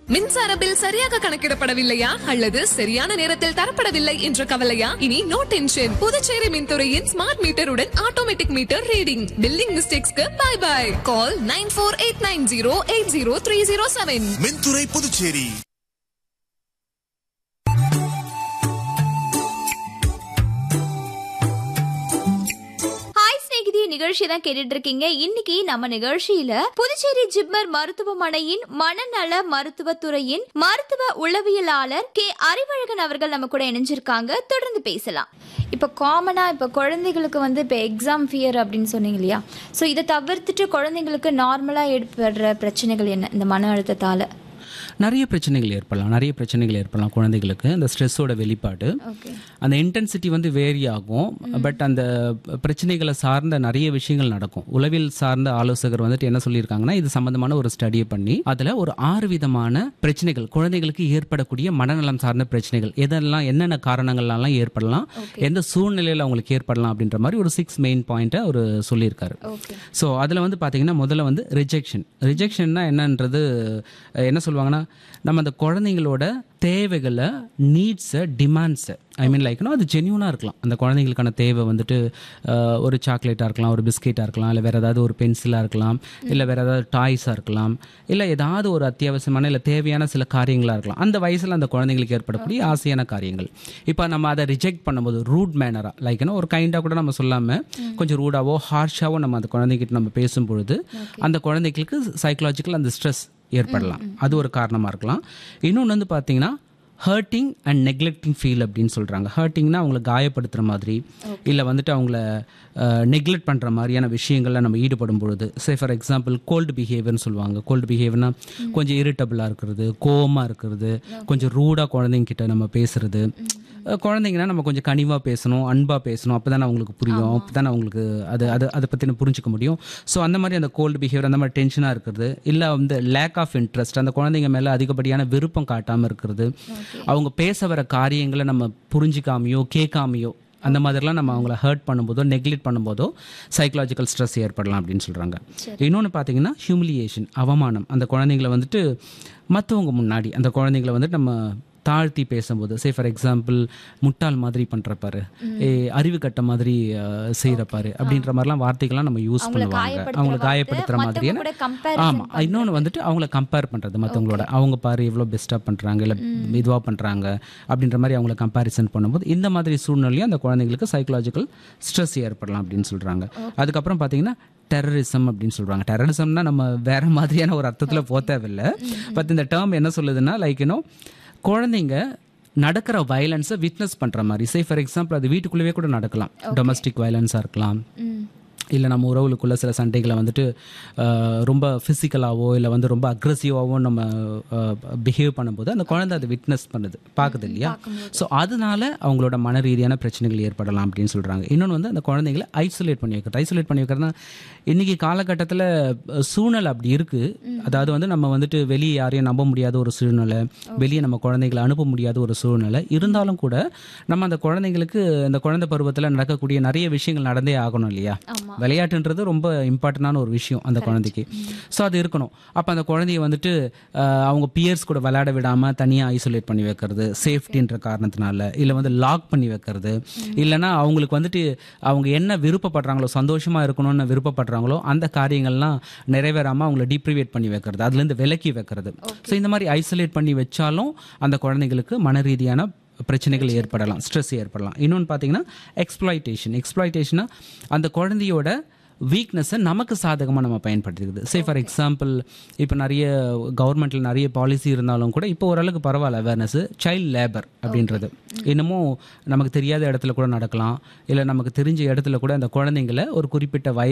மின்சார பில் சரியாக கணக்கிடப்படவில்லையா அல்லது சரியான நேரத்தில் தரப்படவில்லை என்ற கவலையா இனி நோ டென்ஷன் புதுச்சேரி மின்துறையின் ஸ்மார்ட் மீட்டருடன் ஆட்டோமேட்டிக் மீட்டர் ரீடிங் பில்லிங் மிஸ்டேக்ஸ்க்கு bye bye call nine four eight nine zero eight zero three zero seven மின்துறை புதுச்சேரி ஹாய் ஸ்நேகிதி நிகழ்ச்சி தான் கேட்டுட்டு இருக்கீங்க இன்னைக்கு நம்ம நிகழ்ச்சியில புதுச்சேரி ஜிப்மர் மருத்துவமனையின் மனநல மருத்துவத்துறையின் மருத்துவ உளவியலாளர் கே அறிவழகன் அவர்கள் நம்ம கூட இணைஞ்சிருக்காங்க தொடர்ந்து பேசலாம் இப்போ காமனாக இப்போ குழந்தைகளுக்கு வந்து இப்போ எக்ஸாம் ஃபியர் அப்படின்னு சொன்னீங்க இல்லையா ஸோ இதை தவிர்த்துட்டு குழந்தைங்களுக்கு நார்மலாக ஏற்படுற பிரச்சனைகள் என்ன இந்த மன அழுத்தத்தால் நிறைய பிரச்சனைகள் ஏற்படலாம் நிறைய பிரச்சனைகள் ஏற்படலாம் குழந்தைகளுக்கு அந்த ஸ்ட்ரெஸ்ஸோட வெளிப்பாடு ஓகே அந்த இன்டென்சிட்டி வந்து வேரி ஆகும் பட் அந்த பிரச்சனைகளை சார்ந்த நிறைய விஷயங்கள் நடக்கும் உளவியல் சார்ந்த ஆலோசகர் வந்துட்டு என்ன சொல்லியிருக்காங்கன்னா இது சம்பந்தமான ஒரு ஸ்டடியை பண்ணி அதில் ஒரு ஆறு விதமான பிரச்சனைகள் குழந்தைகளுக்கு ஏற்படக்கூடிய மனநலம் சார்ந்த பிரச்சனைகள் எதெல்லாம் என்னென்ன காரணங்கள்லாம் ஏற்படலாம் எந்த சூழ்நிலையில் அவங்களுக்கு ஏற்படலாம் அப்படின்ற மாதிரி ஒரு சிக்ஸ் மெயின் பாயிண்ட்டை அவர் சொல்லியிருக்காரு ஓகே ஸோ அதில் வந்து பார்த்தீங்கன்னா முதல்ல வந்து ரிஜெக்ஷன் ரிஜெக்ஷன்னா என்னன்றது அஹ், என்ன சொல்லுவாங்கன்னா நம்ம அந்த குழந்தைங்களோட தேவைகளை நீட்ஸை டிமாண்ட்ஸை ஐ மீன் லைக்னா அது ஜென்யூனாக இருக்கலாம் அந்த குழந்தைங்களுக்கான தேவை வந்துட்டு அஹ், ஒரு சாக்லேட்டாக இருக்கலாம் ஒரு பிஸ்கெட்டாக இருக்கலாம் இல்லை வேறு ஏதாவது ஒரு பென்சிலாக இருக்கலாம் இல்லை வேறு ஏதாவது டாய்ஸாக இருக்கலாம் இல்லை ஏதாவது ஒரு அத்தியாவசியமான இல்லை தேவையான சில காரியங்களாக இருக்கலாம் அந்த வயசில் அந்த குழந்தைங்களுக்கு ஏற்படக்கூடிய ஆசையான காரியங்கள் இப்போ நம்ம அதை ரிஜெக்ட் பண்ணும்போது ரூட் மேனராக லைக்னா ஒரு கைண்டாக கூட நம்ம சொல்லாமல் கொஞ்சம் ரூடாவோ ஹார்ஷாவோ நம்ம அந்த குழந்தைகிட்ட நம்ம பேசும்பொழுது அந்த குழந்தைகளுக்கு சைக்கலாஜிக்கல் அந்த ஸ்ட்ரெஸ் ஏற்படலாம் அது ஒரு காரணமாக இருக்கலாம் இன்னொன்று வந்து பார்த்தீங்கன்னா ஹர்ட்டிங் அண்ட் நெக்லெக்டிங் ஃபீல் அப்படின்னு சொல்கிறாங்க ஹர்ட்டிங்னா அவங்கள காயப்படுத்துகிற மாதிரி இல்லை வந்துட்டு அவங்கள நெக்லெக்ட் பண்ணுற மாதிரியான விஷயங்களில் நம்ம ஈடுபடும் பொழுது சே ஃபார் எக்ஸாம்பிள் கோல்டு பிஹேவியர்னு சொல்லுவாங்க கோல்டு பிஹேவியர்னா கொஞ்சம் இரிட்டபிளாக இருக்கிறது கோவமாக இருக்கிறது கொஞ்சம் ரூடாக குழந்தைங்க கிட்ட நம்ம பேசுறது அஹ் குழந்தைங்கன்னா நம்ம கொஞ்சம் கனிவாக பேசணும் அன்பாக பேசணும் அப்போ தானே அவங்களுக்கு புரியும் அப்போ தானே அவங்களுக்கு அது அது அதை பற்றி புரிஞ்சுக்க முடியும் ஸோ அந்த மாதிரி அந்த கோல்டு பிஹேவியர் அந்த மாதிரி டென்ஷனாக இருக்கிறது இல்லை வந்து லேக் ஆஃப் இன்ட்ரெஸ்ட் அந்த குழந்தைங்க மேலே அதிகப்படியான விருப்பம் காட்டாமல் இருக்கிறது அவங்க பேச வர காரியங்களை நம்ம புரிஞ்சிக்காமையோ கேட்காமையோ அந்த மாதிரிலாம் நம்ம அவங்கள ஹர்ட் பண்ணும்போதோ நெக்லெக்ட் பண்ணும்போதோ சைக்கலாஜிக்கல் ஸ்ட்ரெஸ் ஏற்படலாம் அப்படின்னு சொல்கிறாங்க இன்னொன்று பார்த்தீங்கன்னா ஹியூமிலியேஷன் அவமானம் அந்த குழந்தைங்களை வந்துட்டு மற்றவங்க முன்னாடி அந்த குழந்தைங்களை வந்துட்டு நம்ம தாழ்த்தி பேசும்போது சே ஃபார் எக்ஸாம்பிள் முட்டாள் மாதிரி பண்ணுறப்பாரு ஏ அறிவு கட்ட மாதிரி செய்கிறப்பாரு அப்படின்ற மாதிரிலாம் வார்த்தைகள்லாம் நம்ம யூஸ் பண்ணுவாங்க அவங்களை காயப்படுத்துகிற மாதிரியான கூட கம்பேர் ஆமாம் இன்னொன்று வந்துட்டு அவங்கள கம்பேர் பண்ணுறது மற்றவங்களோட அவங்க பாரு எவ்வளோ பெஸ்ட்டாக பண்ணுறாங்க இல்லை இதுவாக பண்ணுறாங்க அப்படின்ற மாதிரி அவங்கள கம்பேரிசன் பண்ணும்போது இந்த மாதிரி சூழ்நிலையும் அந்த குழந்தைங்களுக்கு சைக்கலாஜிக்கல் ஸ்ட்ரெஸ் ஏற்படலாம் அப்படின்னு சொல்கிறாங்க அதுக்கப்புறம் பார்த்தீங்கன்னா டெரரிசம் அப்படின்னு சொல்கிறாங்க டெரரிசம்னா நம்ம வேற மாதிரியான ஒரு அர்த்தத்தில் போக தேவையில்லை பட் இந்த டேர்ம் என்ன சொல்லுதுன்னா லைக் யூனோ குழந்தைங்க நடக்கிற வயலன்ஸை விட்னஸ் பண்ணுற மாதிரி சே ஃபார் எக்ஸாம்பிள் அது வீட்டுக்குள்ளேயே கூட நடக்கலாம் டொமஸ்டிக் வயலன்ஸாக இருக்கலாம் இல்லை நம்ம உறவுகளுக்குள்ள சில சண்டைகளை வந்துட்டு அஹ், ரொம்ப ஃபிசிக்கலாவோ இல்லை வந்து ரொம்ப அக்ரஸிவாவோ நம்ம பிஹேவ் பண்ணும்போது அந்த குழந்தை அதை விட்னஸ் பண்ணுது பார்க்குது இல்லையா ஸோ அதனால அவங்களோட மன ரீதியான பிரச்சனைகள் ஏற்படலாம் அப்படின்னு சொல்கிறாங்க இன்னொன்று வந்து அந்த குழந்தைங்களை ஐசோலேட் பண்ணி வைக்கிறது ஐசோலேட் பண்ணி வைக்கிறதுனா இன்றைக்கி காலகட்டத்தில் சூழ்நிலை அப்படி இருக்குது அதாவது வந்து நம்ம வந்துட்டு வெளியே யாரையும் நம்ப முடியாத ஒரு சூழ்நிலை வெளியே நம்ம குழந்தைகளை அனுப்ப முடியாத ஒரு சூழ்நிலை இருந்தாலும் கூட நம்ம அந்த குழந்தைங்களுக்கு அந்த குழந்தை பருவத்தில் நடக்கக்கூடிய நிறைய விஷயங்கள் நடந்தே ஆகணும் இல்லையா விளையாட்டுன்றது ரொம்ப இம்பார்ட்டண்டான ஒரு விஷயம் அந்த குழந்தைக்கு ஸோ அது இருக்கணும் அப்போ அந்த குழந்தைய வந்துட்டு அஹ், அவங்க பியர்ஸ் கூட விளையாட விடாமல் தனியாக ஐசோலேட் பண்ணி வைக்கிறது சேஃப்டின்ற காரணத்தினால இல்லை வந்து லாக் பண்ணி வைக்கிறது இல்லைன்னா அவங்களுக்கு வந்துட்டு அவங்க என்ன விருப்பப்படுறாங்களோ சந்தோஷமாக இருக்கணும்னு விருப்பப்படுறாங்களோ அந்த காரியங்கள்லாம் நிறைவேறாமல் அவங்கள டிப்ரிவேட் பண்ணி வைக்கிறது அதுலேருந்து விலக்கி வைக்கிறது ஸோ இந்த மாதிரி ஐசோலேட் பண்ணி வச்சாலும் அந்த குழந்தைங்களுக்கு மன ரீதியான பிரச்சனைகள் ஏற்படலாம் ஸ்ட்ரெஸ் ஏற்படலாம் இன்னொன்று பார்த்தீங்கன்னா எக்ஸ்ப்ளாய்டேஷன் எக்ஸ்ப்ளாய்டேஷனா அந்த குழந்தையோட வீக்னஸை நமக்கு சாதகமாக நம்ம பயன்படுத்திக்கிறது சே ஃபார் எக்ஸாம்பிள் இப்போ நிறைய கவர்மெண்ட்டில் நிறைய பாலிசி இருந்தாலும் கூட இப்போ ஓரளவுக்கு பரவாயில்ல அவேர்னஸ் சைல்ட் லேபர் அப்படின்றது இன்னமும் நமக்கு தெரியாத இடத்துல கூட நடக்கலாம் இல்லை நமக்கு தெரிஞ்ச இடத்துல கூட அந்த குழந்தைங்கள ஒரு குறிப்பிட்ட வய